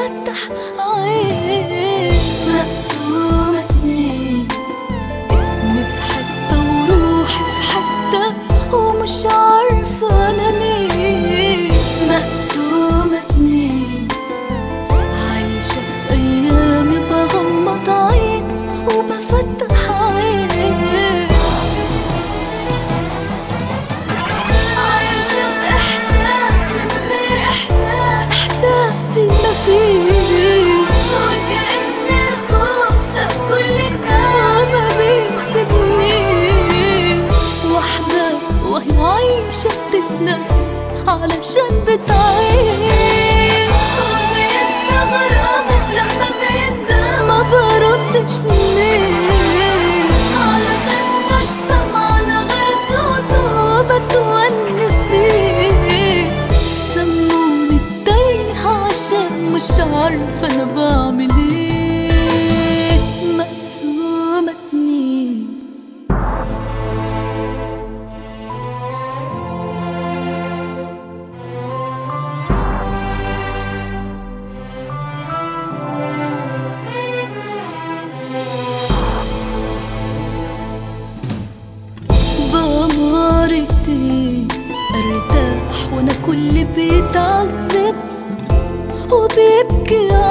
بفتح عين مقسومة اتنين اسمي في حتة وروحي في حتة ومش عارفة أنا مين مقسومة اتنين عايشة في أيامي بغمض عين وبفتح عين عايشة بإحساس من غير إحساس إحساسي مفيش وكأن الخوف ساب كل الناس ما بيسيبنيش واحدة وهي عايشة بتتنفس علشان بتعيش وبيستغربك لما بيندم ما بردش ليه علشان مش سامعة غير صوته وبتونس بيه سموني التايهة عشان مش عارفة أنا بعمل ايه مقسومة اتنين بمرتين ارتاح وانا كل بيتعذب وبيبكي